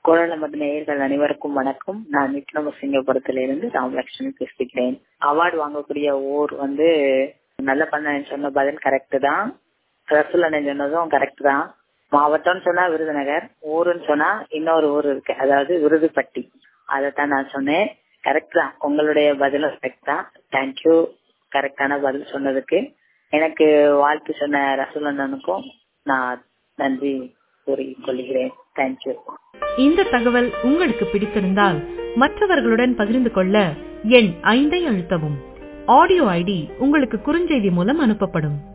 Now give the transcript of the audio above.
குரல் நமது நேயர்கள் அனைவருக்கும் வணக்கம் நான் விக்ரமசிங்கபுரத்திலிருந்து ராமலட்சுமி பேசுகிறேன் அவார்டு வாங்கக்கூடிய ஊர் வந்து நல்ல பண்ண சொன்ன பதில் கரெக்ட் தான் ரசூல் அண்ணன் சொன்னதும் கரெக்ட் தான் மாவட்டம்னு சொன்னா விருதுநகர் ஊருன்னு சொன்னா இன்னொரு ஊர் இருக்கு அதாவது விருதுப்பட்டி அதைத்தான் நான் சொன்னேன் கரெக்ட் தான் உங்களுடைய பதிலும் கரெக்ட் தான் தேங்க்யூ கரெக்டான பதில் சொன்னதுக்கு எனக்கு வாழ்த்து சொன்ன ரசூல் அண்ணனுக்கும் நான் நன்றி கூறிக்கொள்கிறேன் தேங்க்யூ இந்த தகவல் உங்களுக்கு பிடித்திருந்தால் மற்றவர்களுடன் பகிர்ந்து கொள்ள எண் ஐந்தை அழுத்தவும் ஆடியோ ஐடி உங்களுக்கு குறுஞ்செய்தி மூலம் அனுப்பப்படும்